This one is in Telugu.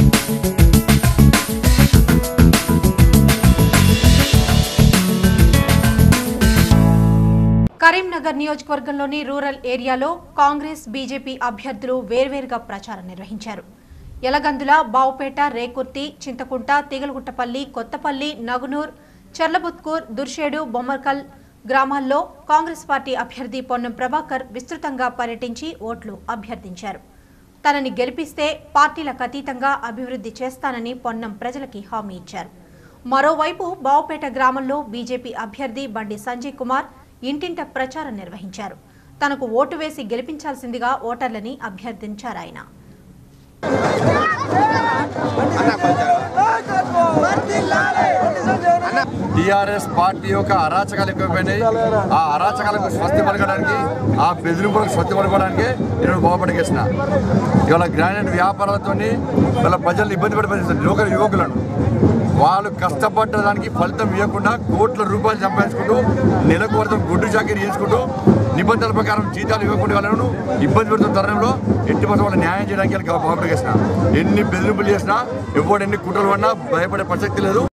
కరీంనగర్ నియోజకవర్గంలోని రూరల్ ఏరియాలో కాంగ్రెస్ బీజేపీ అభ్యర్థులు వేర్వేరుగా ప్రచారం నిర్వహించారు యలగందుల బావుపేట రేకుర్తి చింతకుంట తిగలగుట్టపల్లి కొత్తపల్లి నగునూర్ చర్లబుత్కూర్ దుర్షేడు బొమ్మర్కల్ గ్రామాల్లో కాంగ్రెస్ పార్టీ అభ్యర్థి పొన్నం ప్రభాకర్ విస్తృతంగా పర్యటించి ఓట్లు అభ్యర్థించారు తనని గెలిపిస్తే పార్టీలకు అతీతంగా అభివృద్ధి చేస్తానని పొన్నం ప్రజలకి హామీ ఇచ్చారు మరోవైపు బావుపేట గ్రామంలో బీజేపీ అభ్యర్థి బండి సంజయ్ కుమార్ ఇంటింట ప్రచారం నిర్వహించారు తనకు ఓటు వేసి గెలిపించాల్సిందిగా ఓటర్లని అభ్యర్థించారు ఆయన టిఆర్ఎస్ పార్టీ యొక్క అరాచకాలు ఎక్కువైపోయినాయి ఆ అరాచకాలకు స్వస్తి పలకడానికి ఆ బెదిరింపులకు స్వస్తి పలకడానికి నేను బాగుపడికేసిన ఇవాళ గ్రానైట్ వ్యాపారాలతో వాళ్ళ ప్రజలు ఇబ్బంది పడి పరిస్థితి యువకులు యువకులను వాళ్ళు కష్టపడ్డదానికి ఫలితం ఇవ్వకుండా కోట్ల రూపాయలు సంపాదించుకుంటూ నెలకు వర్తం గుడ్డు చాకరీ చేసుకుంటూ నిబంధనల ప్రకారం జీతాలు ఇవ్వకుండా వాళ్ళను ఇబ్బంది పెడుతున్న తరుణంలో ఎట్టి పట్ల వాళ్ళు న్యాయం చేయడానికి బాగుపడికేసిన ఎన్ని బెదిరింపులు చేసినా ఎవడు ఎన్ని కుట్రలు పడినా భయపడే ప్రసక్తి లేదు